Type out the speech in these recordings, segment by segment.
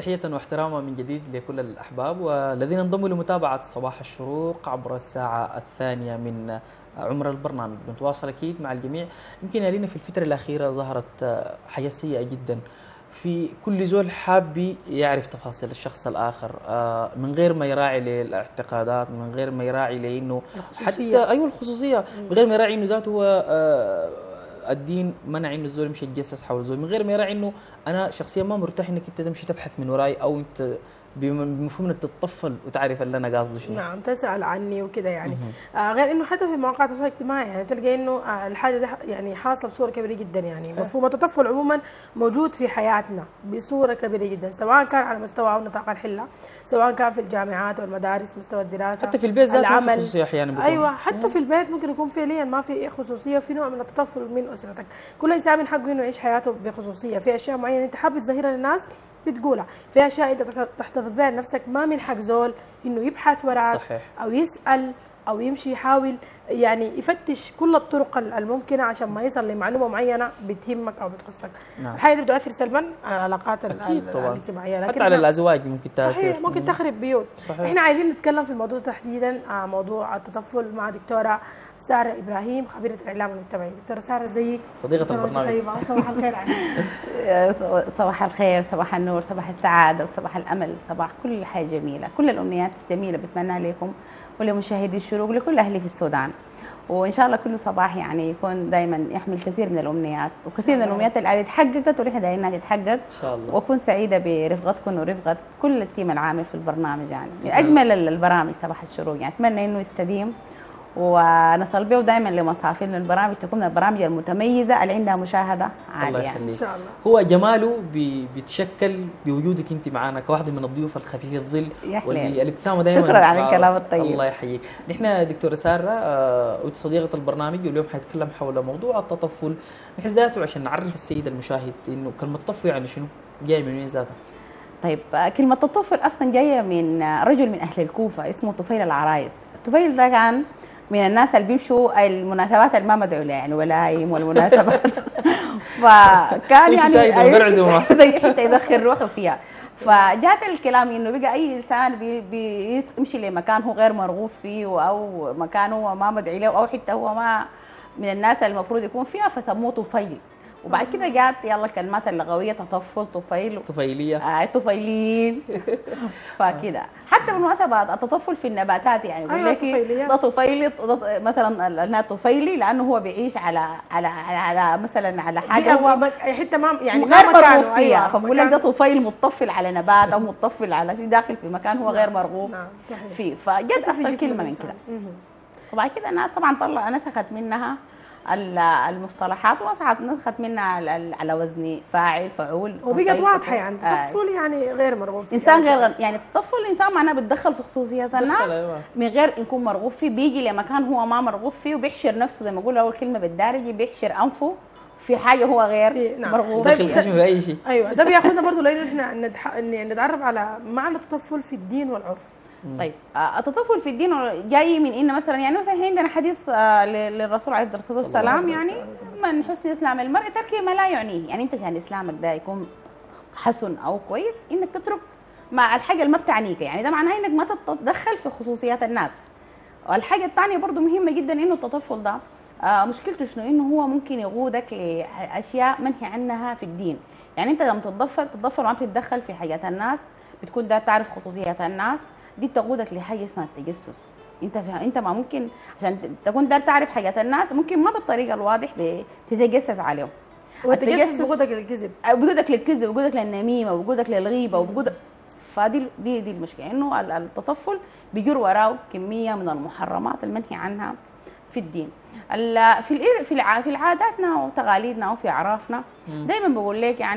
تحية واحتراما من جديد لكل الأحباب والذين انضموا لمتابعة صباح الشروق عبر الساعة الثانية من عمر البرنامج بنتواصل أكيد مع الجميع يمكن علينا في الفترة الأخيرة ظهرت حاجة سيئة جدا في كل زول حاب يعرف تفاصيل الشخص الآخر آه، من غير ما يراعي للاعتقادات من غير ما يراعي لأنه الخصوصية. حتى أيوة الخصوصية من غير ما يراعي أنه ذاته هو آه، الدين منع انه الزول يمشي يتجسس حول الزول من غير ما يراعي انه انا شخصيا ما مرتاح انك انت تمشي تبحث من وراي او انت بمفهوم انك تتطفل وتعرف اللي انا قصدي شنو نعم تسأل عني وكده يعني آه غير انه حتى في مواقع التواصل الاجتماعي يعني تلقى انه آه الحاجه دي يعني حاصله بصوره كبيره جدا يعني صحيح. مفهوم التطفل عموما موجود في حياتنا بصوره كبيره جدا سواء كان على مستوى او نطاق الحله سواء كان في الجامعات والمدارس مستوى الدراسه حتى في البيت ذاته ما في العمل. خصوصيه احيانا بيكون. ايوه حتى في البيت ممكن يكون فعليا ما في خصوصيه في نوع من التطفل من اسرتك كل انسان من حقه انه يعيش حياته بخصوصيه في اشياء معينه انت حابب تظهرها للناس بتقولها في اشياء انت تحتفظ بها لنفسك ما من حق زول انه يبحث وراك صحيح. او يسال او يمشي يحاول يعني يفتش كل الطرق الممكنه عشان ما يصل لمعلومه معينه بتهمك او بتخصك نعم. الحاجه دي بتؤثر سلبا على العلاقات ال- اكيد ال- طبعا الاجتماعيه لكن حتى على الازواج ممكن تاثر صحيح ممكن تخرب بيوت صحيح. احنا عايزين نتكلم في الموضوع تحديدا آه، موضوع التطفل مع دكتوره ساره ابراهيم خبيره الاعلام المجتمعي دكتوره ساره ازيك صديقة سنة وأنت البرنامج. طيبه صباح الخير عليك صباح الخير صباح النور صباح السعادة وصباح الأمل صباح كل حاجة جميلة كل الأمنيات الجميلة بتمنى لكم ولمشاهدي الشروق لكل أهلي في السودان وإن شاء الله كل صباح يعني يكون دائما يحمل كثير من الأمنيات وكثير من الله. الأمنيات اللي اتحققت ونحن دايرينها تتحقق ان شاء الله وأكون سعيدة برفقتكم ورفقة كل التيم العامل في البرنامج يعني من أجمل البرامج صباح الشروق يعني أتمنى إنه يستديم ونصل به دائما لمصافي إنه البرامج تكون من البرامج المتميزة اللي عندها مشاهدة الله عالية يعني. ان يخليك شاء الله هو جماله بي- بيتشكل بوجودك انت معنا كواحده من الضيوف الخفيف الظل يا حليل. واللي الابتسامه دائما شكراً على الكلام الطيب. الله يحييك نحن دكتوره ساره آه، وانت صديقه البرنامج واليوم حنتكلم حول موضوع التطفل نحن ذاته عشان نعرف السيد المشاهد انه كلمه طفل يعني شنو جاي من وين ذاته طيب آه، كلمة الطفل أصلا جاية من آه، رجل من أهل الكوفة اسمه طفيل العرايس الطفيل ده كان من الناس اللي بيمشوا المناسبات اللي ما مدعو لها يعني ولايم والمناسبات فكان يمشي يعني سايق أيوة، من غير عزومة. زي حتى يدخل روحه فيها فجات الكلام انه بقى اي انسان بي- بيمشي لمكان هو غير مرغوب فيه او مكان هو ما مدعي له او حته هو ما من الناس اللي المفروض يكون فيها فسموه طفيل وبعد كده جات يلا الكلمات اللغويه تطفل طفيل طفيليه آه طفيلين فكده حتى بالمناسبة التطفل في النباتات يعني يقول أيوة، لك طفيليات. ده طفيلي ده مثلا انها طفيلي لانه هو بيعيش على على على, على مثلا على حاجه بيئة هو مك- حته ما يعني غير ما مرغوب مكانه فيها ايوه فبقول لك مكان- ده طفيل متطفل على نبات او متطفل على شيء داخل في مكان هو غير مرغوب نعم صحيح فيه فجد حتى في اصلا جسم كلمه من الإنسان. كده مهم. وبعد كده الناس طبعا طلع نسخت منها ال- المصطلحات ونسخت نسخت منها على, على وزن فاعل فعول وبقت طفيل، واضحه طفيل. يعني آه. التطفل يعني غير مرغوب فيه انسان يعني. غير يعني التطفل الانسان معناه بيتدخل في خصوصيات الناس دخل، أيوة. من غير يكون مرغوب فيه بيجي لمكان هو ما مرغوب فيه وبيحشر نفسه زي ما بقول اول كلمه بالدارجه بيحشر انفه في حاجه هو غير في- نعم. مرغوب طيب، دخل فيها خشم في اي شيء ايوه ده بياخذنا برضه لانه احنا ندح... إن نتعرف على معنى التطفل في الدين والعرف طيب آه، التطفل في الدين جاي من ان مثلا يعني مثلا إحنا عندنا حديث آه، ل- للرسول عليه الصلاه والسلام الله يعني عليه من حسن اسلام المرء ترك ما لا يعنيه يعني انت عشان اسلامك ده يكون حسن او كويس انك تترك مع الحاجه اللي ما بتعنيك يعني ده معناه انك ما تتدخل في خصوصيات الناس والحاجه الثانيه برضو مهمه جدا انه التطفل ده آه، مشكلته شنو انه هو ممكن يقودك لاشياء منهي عنها في الدين يعني انت لما تتضفر تتضفر ما بتتدخل في حاجات الناس بتكون ده تعرف خصوصيات الناس دي بتقودك لحاجه اسمها التجسس انت فا... انت ما ممكن عشان ت- تكون دار تعرف حاجات الناس ممكن ما بالطريقه الواضح بتتجسس عليهم والتجسس التجسس- بقودك للكذب بوجودك للكذب وبوجودك للنميمه وبوجودك للغيبه وبوجودك فدي دي دي المشكله انه ال- التطفل بيجر وراه كميه من المحرمات المنهي عنها في الدين ال- في الإر- في الع- في العاداتنا وتقاليدنا وفي اعرافنا مم. دائما بقول لك يعني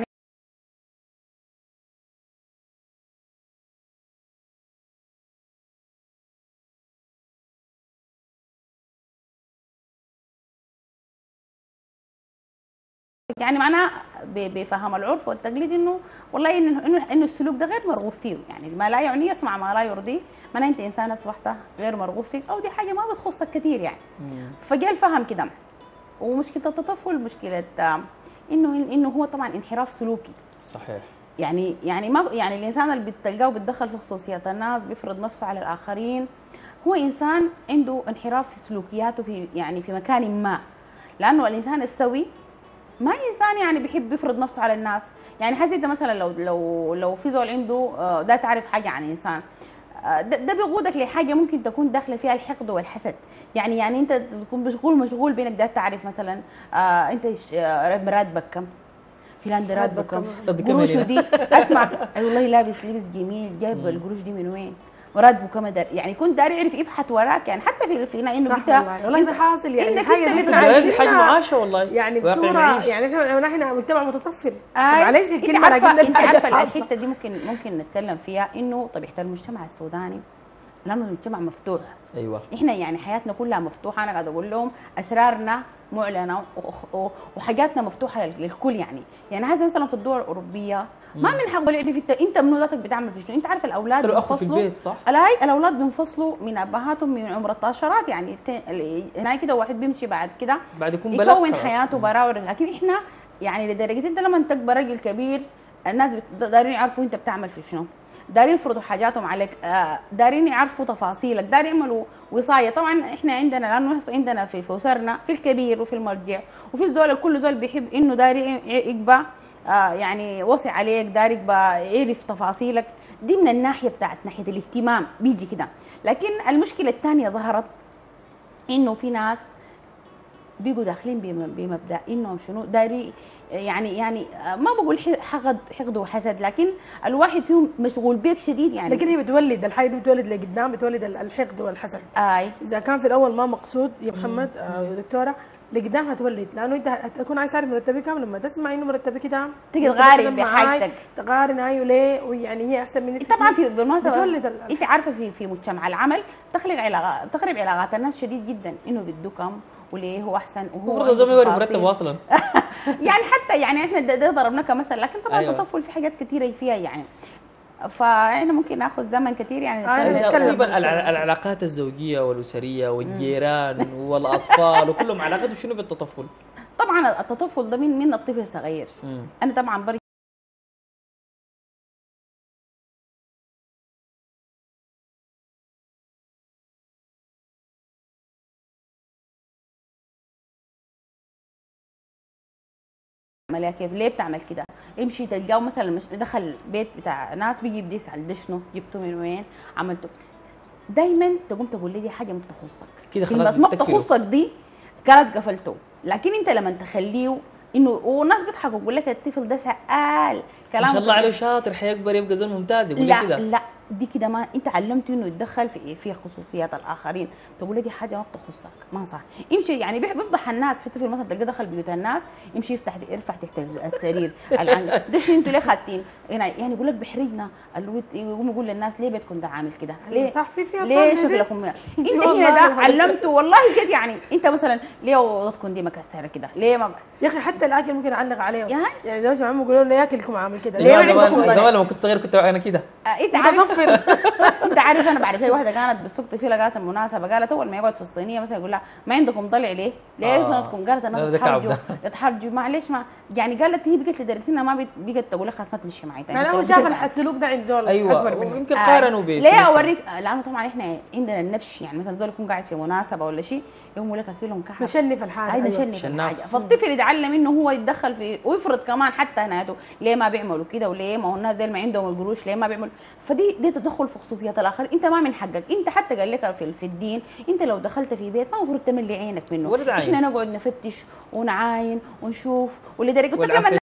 يعني معناه ب- بفهم العرف والتقليد انه والله انه انه انه السلوك ده غير مرغوب فيه يعني ما لا يعني يسمع ما لا يرضيه معناه انت انسان اصبحت غير مرغوب فيك او دي حاجه ما بتخصك كثير يعني مم. فجاء الفهم كده ومشكله التطفل مشكله آه، انه انه هو طبعا انحراف سلوكي صحيح يعني يعني ما يعني الانسان اللي بتلقاه بيتدخل في خصوصيات الناس بيفرض نفسه على الاخرين هو انسان عنده انحراف في سلوكياته في يعني في مكان ما لانه الانسان السوي ما انسان يعني بيحب يفرض نفسه على الناس يعني حسي انت مثلا لو لو لو في زول عنده آه، ده تعرف حاجه عن انسان آه، ده ده بيقودك لحاجه ممكن تكون داخله فيها الحقد والحسد يعني يعني انت تكون مشغول مشغول بينك ده تعرف مثلا آه انت ش- آه، راتبك كم فلان ده راتبه راتبك كم كم؟ راتبك كم قروشه هنا؟ دي اسمع اي والله لابس لبس جميل جايب مم. القروش دي من وين وراتبه كم دار يعني كنت داري يعرف يبحث وراك يعني حتى في في انه صح انت والله والله ده حاصل يعني إنك الحاجه أنت دي مثل احنا عايشين دي حاجه عايشينها معاشه والله يعني واقع بصوره نعيش. يعني احنا نحن مجتمع متطفل آي، معلش انت الكلمه عارفه لكن انت عارفه الحاجة الحته دي ممكن ممكن نتكلم فيها انه طبيعه المجتمع السوداني لانه المجتمع مفتوح ايوه احنا يعني حياتنا كلها مفتوحه انا قاعده اقول لهم اسرارنا معلنه وخ- و- وحاجاتنا مفتوحه لل- للكل يعني يعني هذا مثلا في الدول الاوروبيه ما من حقه يعرف انت انت منو ذاتك بتعمل في شنو انت عارف الاولاد حتى لو اخو في بينفصلوا البيت صح؟ الاي الاولاد بينفصلوا من ابهاتهم من عمر الطاشرات يعني الت- ال- هناك كده واحد بيمشي بعد كده بعد يكون بلغ يكون خلاص. حياته براور لكن احنا يعني لدرجه انت لما تكبر راجل كبير الناس بت- دارين يعرفوا انت بتعمل في شنو دارين يفرضوا حاجاتهم عليك آه، دارين يعرفوا تفاصيلك دارين يعملوا وصايه طبعا احنا عندنا لانه إحنا عندنا في في اسرنا في الكبير وفي المرجع وفي الزول كل زول بيحب انه داري ي- يقبى آه، يعني وصي عليك داري يقبى يعرف تفاصيلك دي من الناحيه بتاعت ناحيه الاهتمام بيجي كده لكن المشكله الثانيه ظهرت انه في ناس بيجوا داخلين بم- بمبدا انهم شنو داري يعني يعني ما بقول ح- حقد حقد وحسد لكن الواحد فيهم مشغول بيك شديد يعني لكن هي بتولد الحاجه دي بتولد لقدام بتولد ال- الحقد والحسد اي اذا كان في الاول ما مقصود يا محمد آه، يا دكتوره لقدام هتولد لانه انت هتكون عايز تعرف مرتبي كام لما تسمع انه مرتبي كده تيجي أنت تغارن مثلاً معاي، بحاجتك. تقارن ايوه ليه ويعني هي احسن مني طبعا في بالمناسبه بتولد ال- انت عارفه في في مجتمع العمل تخلق علاقات تخرب علاقات الناس شديد جدا انه بده كم وليه هو احسن وهو المفروض عنده الزلمه يوري تفاصيل. مرتبه اصلا يعني حتى يعني احنا ده, ده ضربنا كمثل لكن طبعا أيوة. التطفل في حاجات كثيره فيها يعني فاحنا ممكن ناخذ زمن كثير يعني آه، نتكلم. نتكلم. تقريبا الع- العلاقات الزوجيه والاسريه والجيران والاطفال وكلهم علاقتهم شنو بالتطفل؟ طبعا التطفل ده من من الطفل الصغير مم. انا طبعا برجع عملها كيف ليه بتعمل كده يمشي تلقاه مثلا مش دخل بيت بتاع ناس بيجي بده يسال ده شنو جبته من وين عملته دايما تقوم تقول لي دي حاجه ما بتخصك كده خلاص كلمه ما بتكفله. بتخصك دي خلاص قفلته لكن انت لما تخليه انه والناس بيضحكوا يقول لك الطفل ده سال ما كلام شاء الله عليه شاطر حيكبر يبقى زول ممتاز يقول لي لا كده لا دي كده ما انت علمته انه يتدخل في في خصوصيات الاخرين تقول له دي حاجه ما بتخصك ما صح يمشي يعني بيح- بيفضح الناس في طفل مثلا تلقاه دخل بيوت الناس يمشي يفتح يرفع تحت السرير العن- ده شنو انتوا ليه خاتين هنا يعني يقول لك بيحرجنا الوت- يقوم يقول للناس ليه بيتكم ده عامل كده ليه صح في في ليه أطفال زي دي. شكلكم انت والله هنا ده العظيم. علمته والله جد يعني انت مثلا ليه اوضتكم دي مكسره كده ليه ما يا اخي حتى الاكل ممكن اعلق عليه يا يعني زوجي عمو يقولوا له ياكلكم عامل كده ليه زمان ما عندكم زمان ضيع؟ زمان لما كنت صغير كنت انا كده آه، انت عارف متطفل انت عارف انا بعرف هي واحده كانت بالسوق في لقات المناسبه قالت اول ما يقعد في الصينيه مثلا يقول لها ما عندكم ضلع ليه؟ ليه آه. سنتكم؟ قالت لا، الناس ده كعب يتحرجوا يتحرجوا معلش ما يعني قالت هي بقت لدرجه انها ما بت- بقت تقول لك خلاص ما تمشي معي تاني يعني هو خلاص شاف بتزعل. الحسلوك ده عند زول ايوه اكبر منه ويمكن آه. قارنوا به ليه اوريك آه، لانه طبعا احنا عندنا النبش يعني مثلا زول يكون قاعد في مناسبه ولا شيء يقوم يقول لك اكلهم كحك مشنف الحاجه عايز أيوة. اشنف شناف. الحاجه فالطفل يتعلم انه هو يتدخل في ويفرض كمان حتى هناته ليه ما بيعملوا كده وليه ما هو الناس دي ما عندهم القروش ليه ما بيعملوا فدي دي تدخل في خصوصيات الاخر انت ما من حقك انت حتى قال لك في, في الدين انت لو دخلت في بيت ما المفروض تملي عينك منه ولد عين. احنا نقعد نفتش ونعاين ونشوف ولدرجه قلت لك والعفريت لما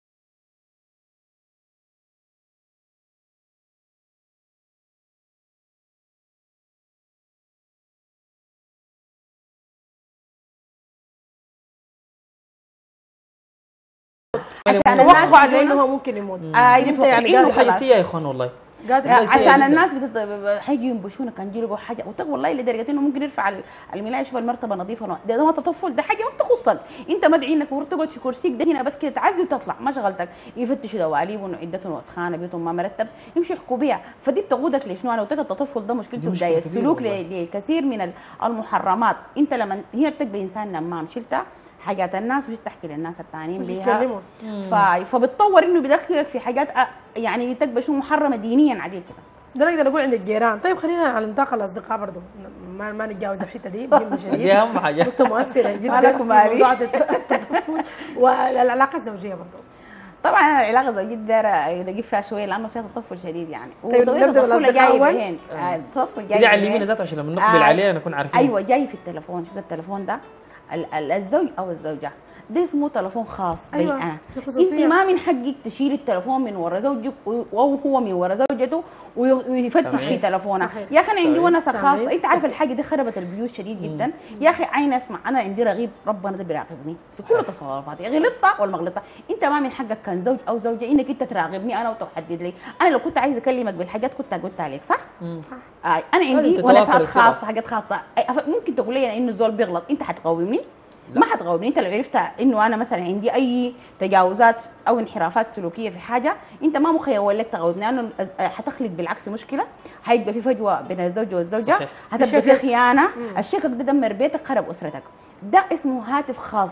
عشان الناس توقع انه يقولوا- هو ممكن يموت آه، انت يتوقع يعني إنه قاعد دي حاجه خلاص. سيئه يا اخوان والله قاعد لا، سيئة عشان جداً. الناس بتت... حيجوا ينبشونا كان يجي له حاجه وتق والله لدرجه انه ممكن يرفع ال- الملايه يشوف المرتبه نظيفه ده, ده ما تطفل ده حاجه ما بتخصك انت مدعي انك المفروض تقعد في كرسيك ده هنا بس كده تعزي وتطلع ما شغلتك يفتشوا دواليب وانه عدتهم وسخانه بيتهم ما مرتب يمشي يحكوا بيها فدي بتقودك لشنو انا قلت لك التطفل ده دي مشكلته مشكلة بدايه كبيرة السلوك والله. ل- لكثير من ال- المحرمات انت لما هنا بتبقى انسان نمام شلتها حاجات الناس وتجي تحكي للناس الثانيين مش بيها يتكلموا ف... فبتطور انه بيدخلك في حاجات أ- يعني تبقى شو محرمه دينيا عديل كده ده نقدر نقول عند الجيران طيب خلينا على نطاق الاصدقاء برضه ما, ما نتجاوز الحته دي مهمه شديد دي اهم حاجه نقطه مؤثره جدا مالك في ومالي. موضوع التطفل والعلاقه الزوجيه برضه طبعا انا العلاقه الزوجيه دي دايره اجيب فيها شويه لانه فيها تطفل شديد يعني طيب وطريقة نبدأ التطفل بالأصدقاء جاي أول؟ بهين آه، التطفل جاي دي علمينا بهين. ذاته عشان لما نقبل آه، عليها نكون عارفين ايوه جاي في التليفون شفت التليفون ده ال- ال- الزوج او الزوجه ده اسمه تليفون خاص بي أيوة، انا دي انت خصوصية. ما من حقك تشيل التليفون من ورا زوجك و- او هو من ورا زوجته وي- ويفتش صحيح. في تليفونه صحيح. يا اخي انا عندي صحيح. ونسه صحيح. خاصه انت عارف الحاجه دي خربت البيوت شديد جدا يا اخي عين اسمع انا عندي رغيب ربنا ده بيراقبني في كل تصرفاتي غلطت ولا ما غلطت انت ما من حقك كان زوج او زوجه انك انت تراقبني انا وتحدد لي انا لو كنت عايزه اكلمك بالحاجات كنت قلت عليك صح مم. آه انا عندي لازم تتوافر ونسات الثقة. خاصه حاجات خاصه أي- ممكن تقول لي انه الزول بيغلط انت حتقاومني لا. ما حتقاومني انت لو عرفت انه انا مثلا عندي اي تجاوزات او انحرافات سلوكيه في حاجه انت ما مخيول لك تقاومني لانه الأز- حتخلق بالعكس مشكله حيبقى في فجوه بين الزوج والزوجه صحيح. حتبقى في في شكك. خيانه مم. الشكك ده دمر بيتك خرب اسرتك ده اسمه هاتف خاص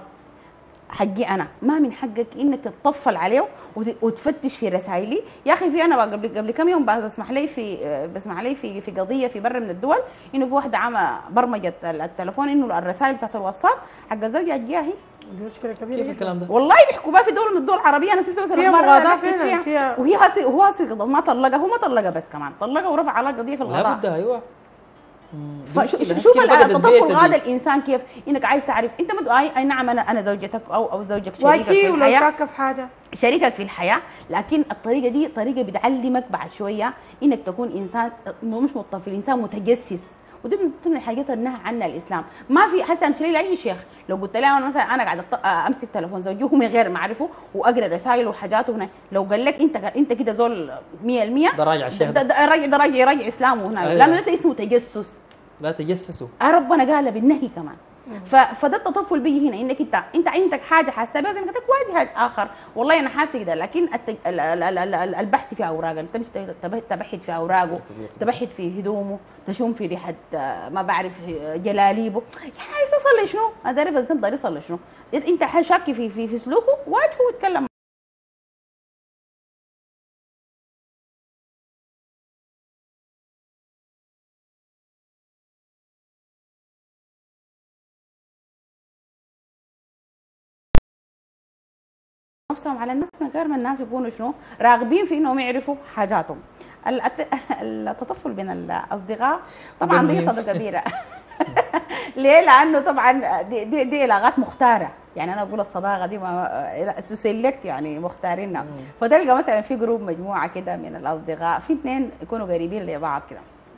حقي انا ما من حقك انك تتطفل عليه وت- وتفتش في رسائلي يا اخي في انا قبل قبل كم يوم بسمح لي في بسمح لي في في قضيه في بره من الدول انه في واحده عامه برمجت التليفون انه الرسائل بتاعت الواتساب حق الزوجه جاها دي مشكله كبيره كيف جدا. الكلام ده؟ والله بيحكوا بها في دوله من الدول العربيه انا سمعت مثلا فيها مرة مغادرة بحثت فعلاً، فيها- وهي هاسي وهو هاسي ما طلقها هو ما طلقها بس كمان طلقها ورفع على قضيه في القضاء لابد ايوه مم. دي فشوف مشكلة. شوف مشكلة فقدت التطفل بيتها هذا دي. الانسان كيف انك عايز تعرف انت ما تقول- اي اي نعم انا انا زوجتك او او زوجك شريكك في واجهي ولو الحياه شاكه في حاجه شريكك في الحياه لكن الطريقه دي طريقه بتعلمك بعد شويه انك تكون انسان مش مطفل انسان متجسس ودي من ضمن الحاجات اللي نهى عنها الاسلام ما في حتى امشي لاي شيخ لو قلت له انا مثلا انا قاعده أط- امسك تليفون زوجي وهو من غير ما اعرفه واقرا رسائل وحاجات هنا لو قال لك انت انت كده زول 100% ده راجع الشيخ ده, ده. ده راجع ده راجع يراجع اسلامه هنا أيوة. لانه ده اسمه تجسس لا تجسسوا آه ربنا قال بالنهي كمان ف... فده التطفل بيجي هنا انك انت انت عندك حاجه حاسه بها زي ما قلت لك واجهه اخر والله انا حاسه كده لكن الت... ال... ال... ال... ال... ال- البحث في اوراق انت مش تب- تبحث في اوراقه كبير. تبحث في هدومه تشوم في ريحه آه، ما بعرف آه، جلاليبه يعني عايز اصلي شنو؟ انا عارف الانسان ضروري يصلي شنو؟ انت شاكي في في في سلوكه واجهه واتكلم نفسهم على الناس من غير ما الناس يكونوا شنو راغبين في انهم يعرفوا حاجاتهم ال- الت- التطفل بين الاصدقاء طبعا دي مهم. قصه كبيره ليه؟ لانه طبعا دي, دي, دي علاقات مختاره يعني انا اقول الصداقه دي ما سيلكت يعني مختارينها مم. فتلقى مثلا في جروب مجموعه كده من الاصدقاء في اثنين يكونوا قريبين لبعض كده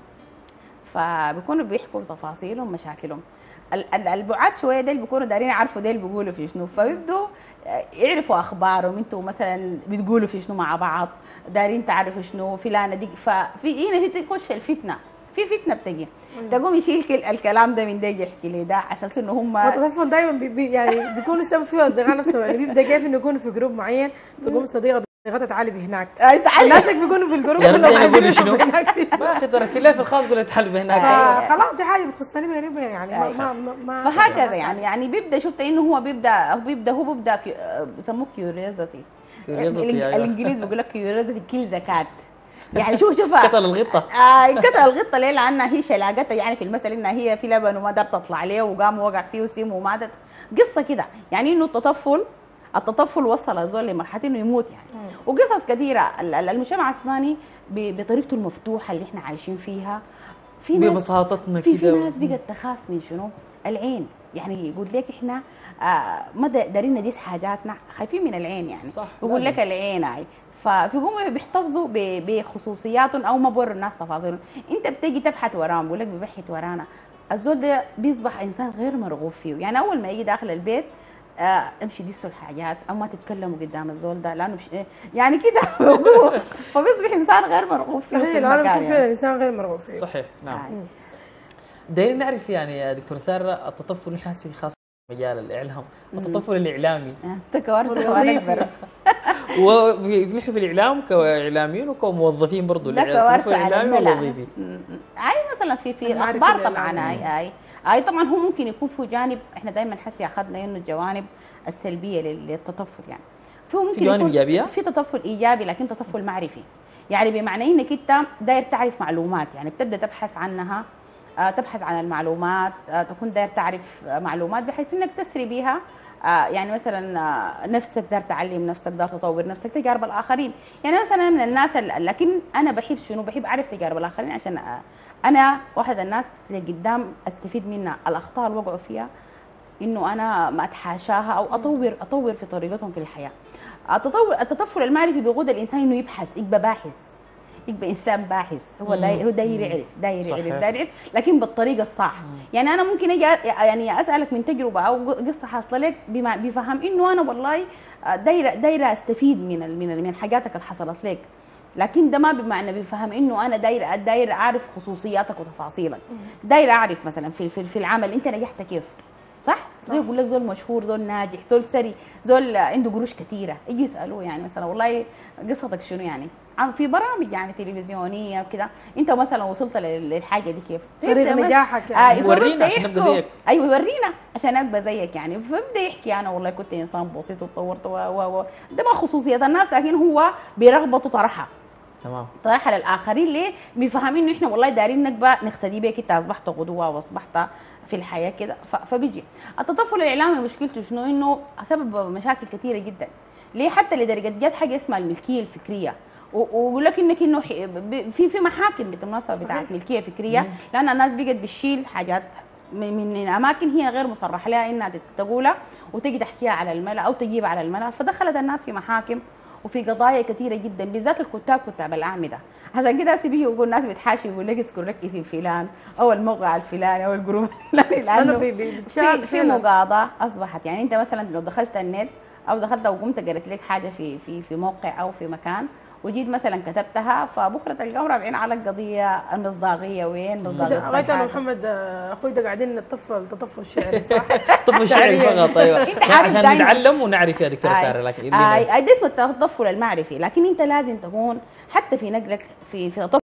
فبيكونوا بيحكوا تفاصيلهم مشاكلهم ال- ال- البعاد شويه ديل بيكونوا دارين يعرفوا ديل بيقولوا في شنو فبيبدوا آه، يعرفوا اخبارهم انتوا مثلا بتقولوا في شنو مع بعض دارين تعرفوا شنو فلانه دي ففي هنا في تخش الفتنه في فتنه بتجي تقوم يشيل كل الكلام ده من ده يحكي لي ده على اساس انه هم والتطفل دايما بي بي يعني بيكونوا السبب فيه اصدقاء نفسهم يعني بيبدا كيف انه يكونوا في جروب معين تقوم صديقه صديقتها تعالي بهناك آه، تعال الناس اللي بيكونوا في الجروب يا رب كلهم أنا عايزين أقول شنو؟ يشوفوا هناك ما اخي ترى سيلها في الخاص قول تحل هناك أيوة. خلاص دي حاجه بتخصني بيني وبين يعني ما ما ما, ما فهكذا يعني يعني بيبدا شفت انه هو بيبدا هو بيبدا هو بيبدا كي- آه، بيسموه كيوريوزيتي Curiosity، الإنج- أيوة. الانجليز بيقول لك كيوريوزيتي كيل زكاه يعني شوف شوف قتل الغطه آه انقتل الغطه ليه؟ لانها هي شلاقتها يعني في المثل انها هي في لبن وما دار تطلع عليه وقام وقع فيه وسم وماتت قصه كده يعني انه التطفل التطفل وصل الزول لمرحله انه يموت يعني وقصص كثيره ال- ال- المجتمع السوداني ب- بطريقته المفتوحه اللي احنا عايشين فيها في ناس ببساطتنا في في كده ناس بقت تخاف من شنو؟ العين يعني يقول لك احنا آه ما دا- دارين نديس حاجاتنا خايفين من العين يعني صح، يقول لازم. لك العين هاي فبيقوموا بيحتفظوا ب- بخصوصياتهم او ما بوروا الناس تفاصيلهم انت بتيجي تبحث وراهم بيقول لك ببحث ورانا الزول ده بيصبح انسان غير مرغوب فيه يعني اول ما يجي داخل البيت آه امشي دسوا الحاجات او ما تتكلموا قدام الزول ده لانه مش يعني كده بيقولوا فبيصبح انسان غير مرغوب فيه صحيح في لو انا المكان بكون فعلا يعني. الانسان غير مرغوب فيه صحيح نعم آه. دايرين نعرف يعني يا دكتور ساره التطفل نحن هسه خاصه في مجال الاعلام التطفل الاعلامي انت كوارث والوظيفي. وانا اكبر ونحن في الاعلام كاعلاميين وكموظفين برضه ده الإعلام- كوارثه على الإعلامي الملأ والوظيفي م- م. اي مثلا في في المعرفة الاخبار طبعا الإعلامية. اي اي اي طبعا هو ممكن يكون في جانب احنا دايما حسي اخذنا انه الجوانب السلبيه لل- للتطفل يعني فهو ممكن جوانب يكون إيجابية؟ في تطفل ايجابي لكن تطفل معرفي يعني بمعنى انك انت داير تعرف معلومات يعني بتبدا تبحث عنها آه، تبحث عن المعلومات آه، تكون داير تعرف آه، معلومات بحيث انك تسري بها آه، يعني مثلا آه، نفسك دار تعلم نفسك دار تطور نفسك تجارب الاخرين يعني مثلا من الناس ال- لكن انا بحب شنو بحب اعرف تجارب الاخرين عشان آه، انا واحد الناس اللي قدام استفيد منها الاخطاء اللي وقعوا فيها انه انا ما اتحاشاها او اطور اطور في طريقتهم في الحياه التطور التطفل المعرفي بيقود الانسان انه يبحث يبقى باحث يبقى انسان باحث هو مم. داير هو داير مم. يعرف داير صحيح. يعرف داير يعرف لكن بالطريقه الصح يعني انا ممكن اجي أ- يعني اسالك من تجربه او قصه حاصله لك بما بفهم انه انا والله دايره دايره استفيد من ال- من ال- من حاجاتك اللي حصلت لك لكن ده ما بمعنى بفهم انه انا دايره دايره اعرف خصوصياتك وتفاصيلك دايره اعرف مثلا في في, في العمل انت نجحت كيف صح؟ زي يقول لك زول مشهور زول ناجح زول ثري زول عنده قروش كثيره يجي يسالوه يعني مثلا والله قصتك شنو يعني؟ عم- في برامج يعني تلفزيونيه وكده انت مثلا وصلت لل- للحاجه دي كيف؟ طريقه فيبدأ نجاحك آه يعني ورينا فببدأ عشان نبقى يحكوا. زيك. ايوه ورينا عشان ابقى زيك يعني فبدا يحكي انا والله كنت انسان بسيط وتطورت و و و ده ما خصوصيه الناس لكن هو برغبته طرحها تمام طرحها للاخرين ليه؟ بفهم انه احنا والله دارين نبقى نقتدي بك انت اصبحت قدوه واصبحت في الحياه كده ف- فبيجي التطفل الاعلامي مشكلته شنو انه سبب مشاكل كثيره جدا ليه حتى لدرجه جت حاجه اسمها الملكيه الفكريه و- ويقول لك انك انه ح- ب- في في محاكم بالمناسبه بتاعت صحيح. ملكيه فكريه لان الناس بقت بتشيل حاجات من من اماكن هي غير مصرح لها انها تقولها وتجي تحكيها على الملا او تجيبها على الملا فدخلت الناس في محاكم وفي قضايا كثيره جدا بالذات الكتاب كتاب الاعمده عشان كده سي بيجي يقول الناس بتحاشي يقول لك اذكر لك اسم فلان او الموقع الفلاني او الجروب الفلاني لانه لانه بي- بي- في, بتشال في فعلاً. مقاضاه اصبحت يعني انت مثلا لو دخلت النت او دخلت وقمت قريت لك حاجه في في في موقع او في مكان وجيت مثلا كتبتها فبكره تلقاهم رافعين على القضيه المصداقيه وين مصداقيه ده غاية انا الحاجة. محمد آه، اخوي ده قاعدين نتطفل تطفل شعري صح؟ طفل شعري شعرية. فقط ايوه أنت عارف عشان دايماً- نتعلم ونعرف يا دكتور آي. ساره لكن آي أديت في التطفل المعرفي لكن انت لازم تكون حتى في نقلك في في تطفل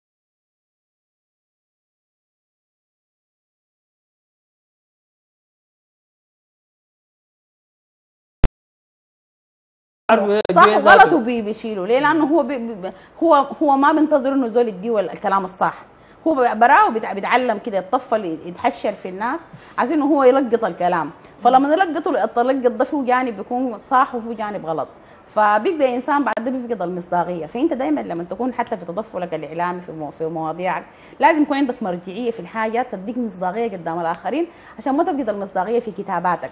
صح وغلط وبي- بيشيلوا ليه؟ لانه هو بي بي هو هو ما بينتظر انه زول يديه الكلام الصح هو براه بيتع- بيتعلم كده يتطفل يتحشر في الناس عايز انه هو يلقط الكلام فلما يلقطوا التلقط ده فيه جانب بيكون صح وفيه جانب غلط فبيبقى انسان بعد ده بيفقد المصداقيه فانت دايما لما تكون حتى في تطفلك الاعلامي في مو- في مواضيعك لازم يكون عندك مرجعيه في الحاجه تديك مصداقيه قدام الاخرين عشان ما تفقد المصداقيه في كتاباتك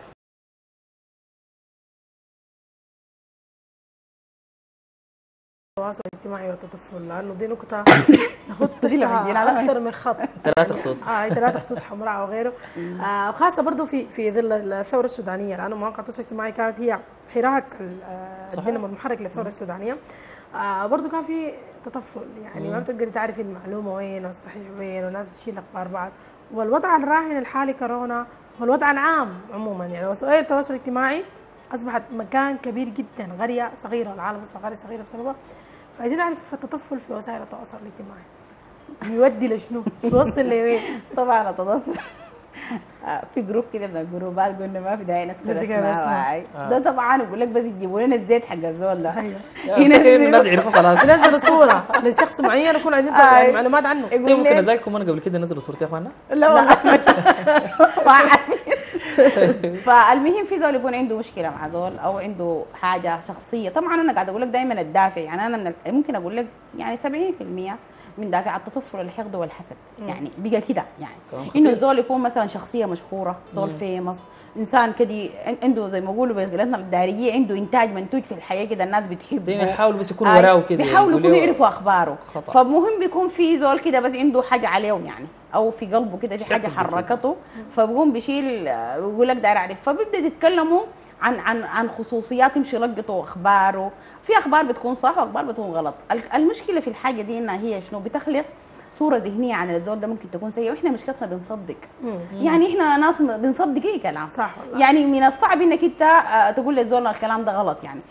التواصل الاجتماعي والتطفل لانه دي نقطة نخط دي لما نجينا على- تحتها أكثر من خط ثلاثة خطوط. اه ثلاثة خطوط حمراء وغيره آه وخاصة برضه في في ظل الثورة السودانية لأنه مواقع التواصل الاجتماعي كانت هي حراك ال- آه، صحيح. الدينامو المحرك للثورة السودانية آه برضه كان في تطفل يعني ما مم. بتقدري تعرفي المعلومة وين والصحيح وين والناس بتشيل أخبار بعض والوضع الراهن الحالي كورونا والوضع العام عموما يعني وسائل التواصل الاجتماعي أصبحت مكان كبير جدا قرية صغيرة العالم أصبح قرية صغيرة بسببها فعايزين نعرف التطفل في وسائل التواصل الاجتماعي بيودي لشنو؟ بيوصل لوين؟ طبعا التطفل آه، في جروب كده من الجروبات قلنا ما في داعي نذكر نديك اسماء أسماء. واعي. آه. ده طبعا يقول لك بس يجيبوا لنا الزيت حق الزول ده ايوه فكر إنه الناس يعرفوا خلاص ننزل صورة لشخص معين يكون عايزين آه. يعني معلومات عنه طيب يقول ممكن لك ازايكم انا قبل كده نزل صورتي يا اخوانا لا والله ما عارفين. فالمهم في زول يكون عنده مشكله مع زول او عنده حاجه شخصيه طبعا انا قاعده اقول لك دائما الدافع يعني انا من ال- ممكن اقول لك يعني 70% من دافع التطفل الحقد والحسد مم. يعني بقى كده يعني كلام انه خطير. زول يكون مثلا شخصيه مشهوره زول مم. فيمس انسان كده عن- عنده زي ما يقولوا بلغتنا الدارجيه عنده انتاج منتوج في الحياه كده الناس بتحبه دين يحاول بس يكون آه، وراه كده بيحاولوا يقولوا يكونوا يعرفوا اخباره خطأ. فمهم بيكون في زول كده بس عنده حاجه عليهم يعني او في قلبه كده في حاجه شكل كده. حركته فبقوم بيشيل آه، ويقول لك داير اعرف فبيبدا يتكلموا عن عن عن خصوصيات يمشي يلقطوا اخباره في اخبار بتكون صح واخبار بتكون غلط ال- المشكله في الحاجه دي انها هي شنو بتخلق صوره ذهنيه عن الزول ده ممكن تكون سيئه واحنا مشكلتنا بنصدق يعني احنا ناس بنصدق اي كلام صح والله يعني من الصعب انك انت آه، تقول للزول الكلام ده غلط يعني حتى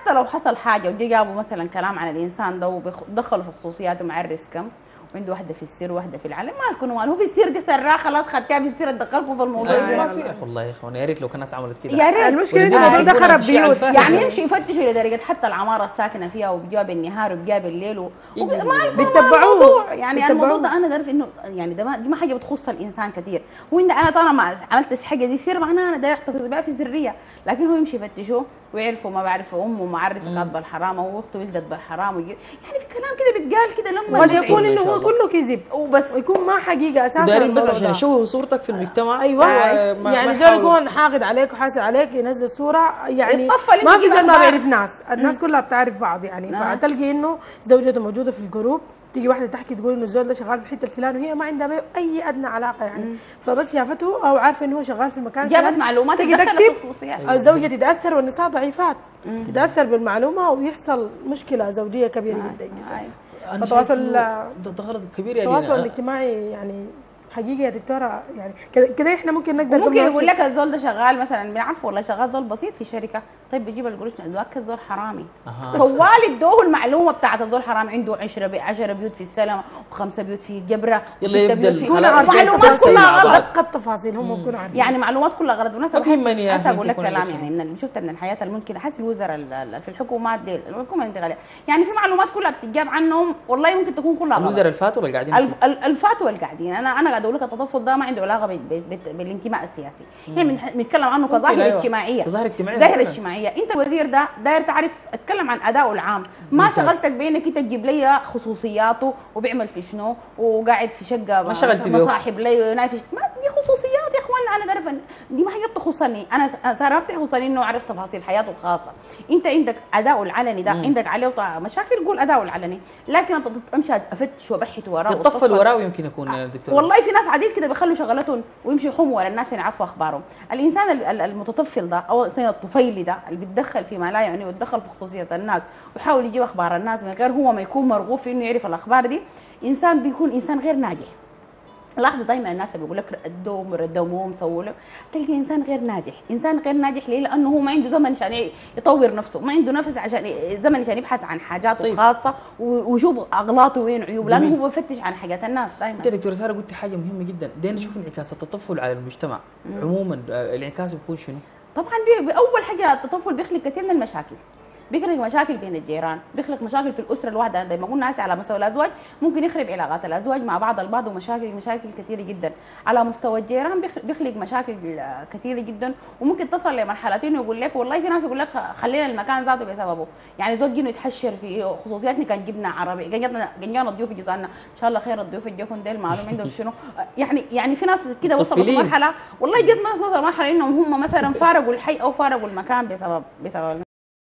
حتى لو حصل حاجه وجي جابوا مثلا كلام عن الانسان ده ودخلوا في خصوصياته مع الريسكم وعنده واحده في السر وواحده في العلن ما لكم هو في السر دي سراء خلاص خدتها في السر تدخلكم في الموضوع آه، ده. ما في والله يا اخوان يا ريت لو كان الناس عملت كده يا ريت المشكله والذين انه الموضوع ده يحبون خرب الأشياء بيوت الفاحشة. يعني يمشي يفتشوا لدرجه حتى العماره الساكنه فيها وبيجوا بالنهار وبيجوا بالليل و... يجوا ما بيتبعوه. الموضوع يعني بيتبعوه. الموضوع ده انا عارف انه يعني ده ما دي ما حاجه بتخص الانسان كثير وان انا طالما عملت الحاجه دي سر معناها انا ده يحتفظ بها في سريه لكن هو يمشي يفتشوه ويعرفوا ما بعرف امه معرفه كانت بالحرام او اخته ولدت بالحرام ويجي يعني في كلام كده بيتقال كده لما قد يكون يكون إن انه شاء هو الله. كله كذب وبس ويكون ما حقيقه اساسا ودايرين بس الموضوع عشان ده. يشوهوا صورتك في المجتمع ايوه وما- يعني ما زول يحاولوا- يكون حاقد عليك وحاسد عليك ينزل صوره يعني يتطفل ما يمكن في زول ما أخبار. بيعرف ناس الناس كلها بتعرف بعض يعني نعم. فتلقي انه زوجته موجوده في الجروب تيجي واحده تحكي تقول انه الزول ده شغال في الحته الفلانيه وهي ما عندها بيه اي ادنى علاقه يعني فبس شافته او عارفه انه هو شغال في المكان جابت الفلاني، معلومات تيجي تدخل تكتب خصوصيات الزوجه تتاثر والنساء ضعيفات مم. تتاثر بالمعلومه ويحصل مشكله زوجيه كبيره جدا جدا أيوة. أنا فالتواصل- شايف إنه ده ده غلط كبير يا التواصل دينا الاجتماعي يعني حقيقه يا دكتوره يعني كده كده احنا ممكن نقدر ممكن نقول يقول لك الزول ده شغال مثلا بنعرف والله شغال زول بسيط في شركه طيب بيجيب القروش ذاك الزول حرامي أها. طوال ادوه المعلومه بتاعت الزول حرام عنده 10 بي 10 بيوت في السلم وخمسه بيوت في جبره يلا وستة يبدأ بيوت في- الخلاص معلومات يتسلسل كلها مع بعض. غلط ادق التفاصيل هم بيكونوا عارفين يعني معلومات كلها غلط بالمناسبه وبيهمني يا هسه أخي اقول لك تكون كلام الأشياء. يعني من اللي شفت من الحياه الممكنه حاسس الوزراء ال- ال- في الحكومات دي الحكومه اللي انت عليها يعني في معلومات كلها بتتجاب عنهم والله ممكن تكون كلها غلط الوزراء الفاتوا ولا قاعدين الف- ال- الفاتوا القاعدين انا انا قاعد اقول لك التطفل ده ما عنده علاقه بال- بال- بال- بالانتماء السياسي يعني بنح- بنتكلم عنه ممكن، كظاهره أيوة. اجتماعيه كظاهرة اجتماعية ظاهره فعلاً. اجتماعيه انت الوزير ده داير تعرف اتكلم عن ادائه العام ما ممتاز. شغلتك بانك انت تجيب لي خصوصياته وبيعمل في شنو وقاعد في شقه ما شغلت بيه. مصاحب لي ونايف ما دي خصوصيات يا اخوانا انا دارف إن- دي ما حاجه بتخصني انا س- صار ما بتخصني انه اعرف تفاصيل حياته الخاصه انت عندك اداؤه العلني ده مم. عندك عليه طا- مشاكل قول اداؤه العلني لكن انت امشي افتش وابحث وراه يتطفل وأتطفل. وراه يمكن يكون دكتور والله في ناس عديد كده بيخلوا شغلتهم ويمشوا يحوموا ورا الناس يعرفوا اخبارهم الانسان ال- ال- المتطفل ده او الانسان الطفيلي ده اللي بيتدخل فيما لا يعني ويتدخل في خصوصيه الناس ويحاول يجيب اخبار الناس من غير هو ما يكون مرغوب في انه يعرف الاخبار دي انسان بيكون انسان غير ناجح لاحظوا دائما الناس اللي بيقول لك ردوا ردوا سووا له تلقى انسان غير ناجح انسان غير ناجح ليه لانه هو ما عنده زمن عشان يطور نفسه ما عنده نفس عشان زمن عشان يبحث عن حاجاته طيب. الخاصه و- ويشوف اغلاطه وين عيوبه لانه جميل. هو بيفتش عن حاجات الناس دائما انت دكتور ساره قلت حاجه مهمه جدا دينا نشوف انعكاس التطفل على المجتمع عموما آه، الانعكاس بيكون شنو؟ طبعا بي- باول حاجه التطفل بيخلق كثير من المشاكل بيخلق مشاكل بين الجيران بيخلق مشاكل في الاسره الواحده زي ما قلنا هسه على مستوى الازواج ممكن يخرب علاقات الازواج مع بعض البعض ومشاكل مشاكل كثيره جدا على مستوى الجيران بيخ- بيخلق مشاكل آه، كثيره جدا وممكن تصل لمرحله انه يقول لك والله في ناس يقول لك خ- خلينا المكان ذاته بسببه يعني زوج جينا يتحشر في خصوصياتنا كان جبنا عربي كان جبنا كان جانا ضيوف جزانا ان شاء الله خير الضيوف اللي جوكم ديل معلوم عندهم شنو يعني يعني في ناس كده وصلوا متطفلين. لمرحله والله جت ناس وصلوا لمرحله انهم هم مثلا فارقوا الحي او فارقوا المكان بسبب بسبب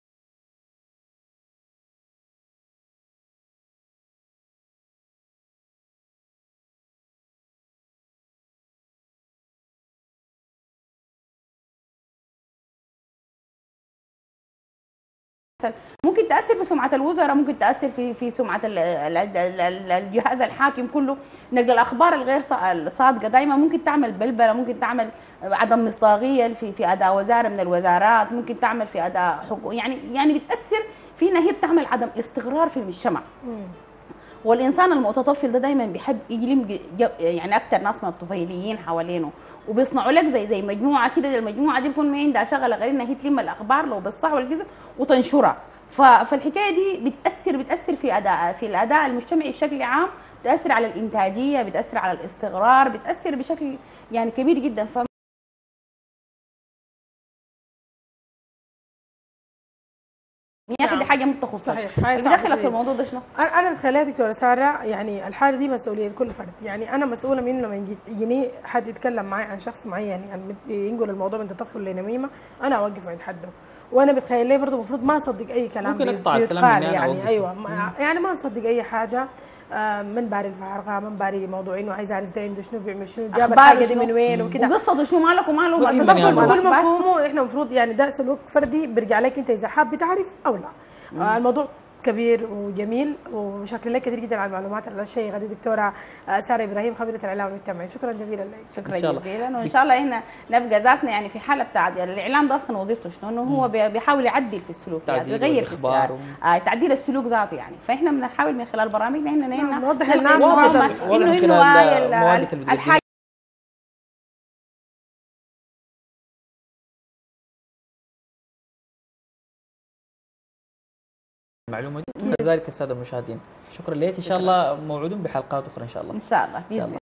ممكن تاثر في سمعه الوزراء ممكن تاثر في في سمعه ال- ال- ال- ال- الجهاز الحاكم كله نقل الاخبار الغير صا- الصادقه دائما ممكن تعمل بلبله ممكن تعمل عدم مصداقيه في في اداء وزاره من الوزارات ممكن تعمل في اداء حقوق يعني يعني بتاثر فينا هي بتعمل عدم استقرار في المجتمع والانسان المتطفل ده دايما بيحب يلم ج- ج- يعني اكثر ناس من الطفيليين حوالينه وبيصنعوا لك زي زي مجموعه كده المجموعه دي بيكون ما عندها شغله غير انها هي تلم الاخبار لو بالصح والكذب وتنشرها ف- فالحكايه دي بتاثر بتاثر في اداء في الاداء المجتمعي بشكل عام بتاثر على الانتاجيه بتاثر على الاستقرار بتاثر بشكل يعني كبير جدا ف يا اخي دي نعم. حاجه مش تخصك صحيح هاي اللي صعبة دخلك في شديد. الموضوع ده شنو؟ انا انا بتخيلها دكتوره ساره يعني الحاله دي مسؤوليه كل فرد يعني انا مسؤوله منه لما يجي يجيني حد يتكلم معي عن شخص معين يعني مت- ينقل الموضوع من تطفل لنميمه انا اوقفه عند حده وانا بتخيل لي برضه المفروض ما اصدق اي كلام ممكن بي- أقطع الكلام بيتقال مني أنا يعني أوقفه. ايوه ما يعني ما نصدق اي حاجه آه، من باري الفارغه من باري موضوع انه عايز اعرف ده عنده شنو بيعمل شنو جاب أخباره الحاجه دي شنو؟ من وين وكده وقصته شنو مالك وماله وإيه التطفل من التطفل يعني؟ بكل مالك مفهومه احنا المفروض يعني ده سلوك فردي بيرجع لك انت اذا حاب تعرف او لا آه الموضوع كبير وجميل وشكرا لك كثير جدا على المعلومات الشيقه دي دكتوره آه، ساره ابراهيم خبيره الاعلام المجتمعي شكرا جزيلا لك شكرا إن شاء الله. جزيلا وان شاء الله احنا نبقى ذاتنا يعني في حاله بتاعت يعني الاعلام ده اصلا وظيفته شنو انه هو بي- بيحاول يعدل في السلوك يعني تعديل يغير في والإخبار السلوك آه تعديل السلوك ذاته يعني فاحنا بنحاول من خلال برامجنا احنا نعم، هنا نوضح نلقي للناس إنه واضح- هم- واضح انه من انه خلال هاي ال- موادك اللي بتقدمها. الحاجه المعلومه دي كذلك الساده المشاهدين شكرا لك ان شاء الله موعودون بحلقات اخرى ان شاء الله ان شاء الله إن شاء باذن الله